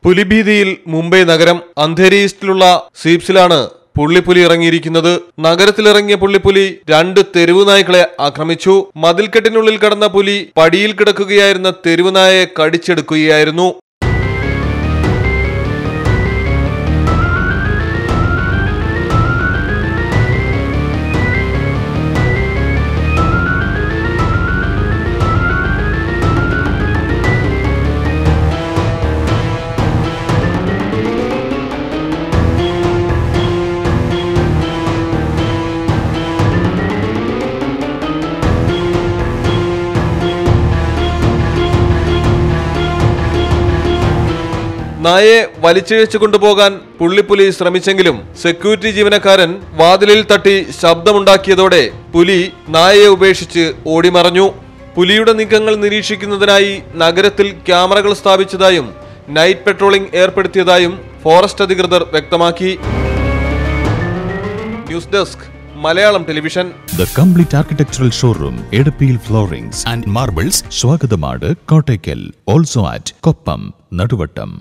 പുലിഭീതിയിൽ മുംബൈ നഗരം അന്ധേരി ഈസ്റ്റിലുള്ള സീപ്സിലാണ് പുള്ളിപ്പുലി ഇറങ്ങിയിരിക്കുന്നത് നഗരത്തിലിറങ്ങിയ പുള്ളിപ്പുലി രണ്ട് തെരുവു നായ്ക്കളെ ആക്രമിച്ചു മതിൽക്കെട്ടിനുള്ളിൽ കടന്ന പുലി പടിയിൽ കിടക്കുകയായിരുന്ന തെരുവു നായയെ കടിച്ചെടുക്കുകയായിരുന്നു നായയെ വലിച്ചിഴച്ചു കൊണ്ടുപോകാൻ പുള്ളിപ്പുലി ശ്രമിച്ചെങ്കിലും സെക്യൂരിറ്റി ജീവനക്കാരൻ വാതിലിൽ തട്ടി ശബ്ദമുണ്ടാക്കിയതോടെ പുലി നായയെ ഉപേക്ഷിച്ച് ഓടിമറഞ്ഞു പുലിയുടെ നീക്കങ്ങൾ നിരീക്ഷിക്കുന്നതിനായി നഗരത്തിൽ ക്യാമറകൾ സ്ഥാപിച്ചതായും നൈറ്റ് പെട്രോളിംഗ് ഏർപ്പെടുത്തിയതായും ഫോറസ്റ്റ് അധികൃതർ വ്യക്തമാക്കി news desk Malayalam television The complete architectural showroom, Edapil Floorings and Marbles, Swagatamad, Kottakkal, also at Koppam, Naduvattam.